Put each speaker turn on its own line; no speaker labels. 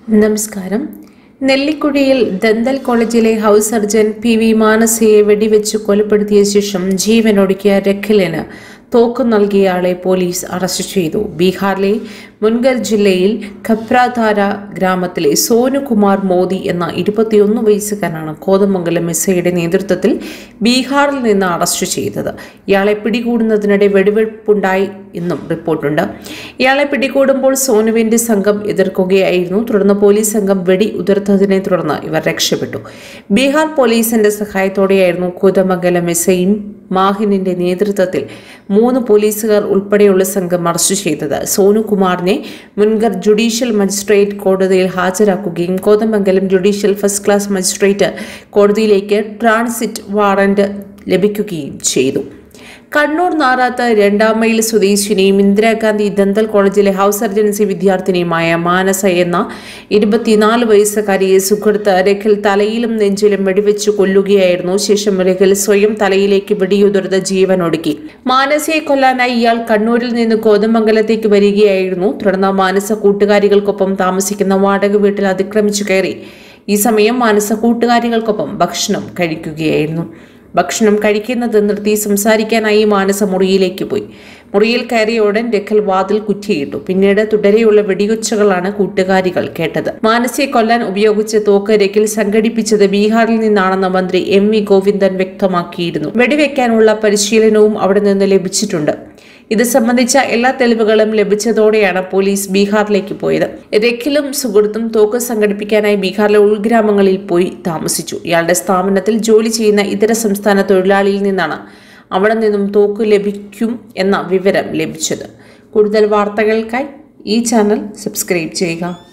നമസ്കാരം നെല്ലിക്കുഴിയിൽ ദന്തൽ കോളേജിലെ ഹൗസ് സർജൻ പി വി മാനസയെ വെടിവെച്ച് കൊലപ്പെടുത്തിയ ശേഷം ജീവനൊടുക്കിയ രഖിലിന് തോക്ക് നൽകിയ ആളെ പോലീസ് അറസ്റ്റ് ചെയ്തു ബീഹാറിലെ മുൻഗർ ജില്ലയിൽ ഖപ്രാധാര ഗ്രാമത്തിലെ സോനുകുമാർ മോദി എന്ന ഇരുപത്തിയൊന്ന് വയസ്സുകാരനാണ് കോതമംഗലം എസ്ഐയുടെ നേതൃത്വത്തിൽ ബീഹാറിൽ നിന്ന് അറസ്റ്റ് ചെയ്തത് ഇയാളെ പിടികൂടുന്നതിനിടെ വെടിവെപ്പുണ്ടായി എന്നും റിപ്പോർട്ടുണ്ട് ഇയാളെ പിടികൂടുമ്പോൾ സോനുവിന്റെ സംഘം എതിർക്കുകയായിരുന്നു തുടർന്ന് പോലീസ് സംഘം വെടി ഉതിർത്തതിനെ തുടർന്ന് ഇവർ രക്ഷപ്പെട്ടു ബീഹാർ പോലീസിന്റെ സഹായത്തോടെയായിരുന്നു കോതമംഗലം എസ്ഐയും മാഹിനിന്റെ നേതൃത്വത്തിൽ മൂന്ന് പോലീസുകാർ ഉൾപ്പെടെയുള്ള സംഘം അറസ്റ്റ് ചെയ്തത് സോനുകുമാറിനെ മുൻഗർ ജുഡീഷ്യൽ മജിസ്ട്രേറ്റ് കോടതിയിൽ ഹാജരാക്കുകയും Kothamangalam judicial first class magistrate കോടതിയിലേക്ക് ട്രാൻസിറ്റ് വാറന്റ് ലഭിക്കുകയും ചെയ്തു കണ്ണൂർ നാറാത്ത് രണ്ടാം മൈൽ സ്വദേശിനിയും ഇന്ദിരാഗാന്ധി ദന്തൽ കോളേജിലെ ഹൗസ് സർജൻസി വിദ്യാർത്ഥിനിയുമായ മാനസ എന്ന ഇരുപത്തിനാല് വയസ്സുകാരിയെ സുഹൃത്ത് രഖിൽ തലയിലും നെഞ്ചിലും വെടിവെച്ച് കൊല്ലുകയായിരുന്നു ശേഷം രഖിൽ സ്വയം തലയിലേക്ക് വെടിയുതിർത്ത് ജീവൻ ഒടുക്കി മാനസയെ കൊല്ലാനായി ഇയാൾ കണ്ണൂരിൽ നിന്ന് കോതമംഗലത്തേക്ക് വരികയായിരുന്നു തുടർന്ന് മാനസ കൂട്ടുകാരികൾക്കൊപ്പം താമസിക്കുന്ന വാടക വീട്ടിൽ അതിക്രമിച്ചു കയറി ഈ സമയം മാനസ കൂട്ടുകാരികൾക്കൊപ്പം ഭക്ഷണം കഴിക്കുകയായിരുന്നു ഭക്ഷണം കഴിക്കുന്നത് നിർത്തി സംസാരിക്കാനായി മാനസ മുറിയിലേക്ക് പോയി മുറിയിൽ കയറിയ ഉടൻ രഖൽ വാതിൽ കുറ്റിയിട്ടു പിന്നീട് തുടരെയുള്ള വെടിയൊച്ചകളാണ് കൂട്ടുകാരികൾ കേട്ടത് മാനസയെ കൊല്ലാൻ ഉപയോഗിച്ച തോക്ക് രഖിൽ സംഘടിപ്പിച്ചത് ബീഹാറിൽ നിന്നാണെന്ന് മന്ത്രി എം വി ഗോവിന്ദൻ വ്യക്തമാക്കിയിരുന്നു വെടിവെക്കാനുള്ള പരിശീലനവും അവിടെ നിന്ന് ലഭിച്ചിട്ടുണ്ട് ഇത് സംബന്ധിച്ച എല്ലാ തെളിവുകളും ലഭിച്ചതോടെയാണ് പോലീസ് ബീഹാറിലേക്ക് പോയത് രഖിലും സുഹൃത്തും തോക്ക് സംഘടിപ്പിക്കാനായി ബീഹാറിലെ ഉൾഗ്രാമങ്ങളിൽ പോയി താമസിച്ചു ഇയാളുടെ സ്ഥാപനത്തിൽ ജോലി ചെയ്യുന്ന ഇതര സംസ്ഥാന തൊഴിലാളിയിൽ നിന്നാണ് അവിടെ നിന്നും തോക്ക് ലഭിക്കും എന്ന വിവരം ലഭിച്ചത് കൂടുതൽ വാർത്തകൾക്കായി ഈ ചാനൽ സബ്സ്ക്രൈബ് ചെയ്യുക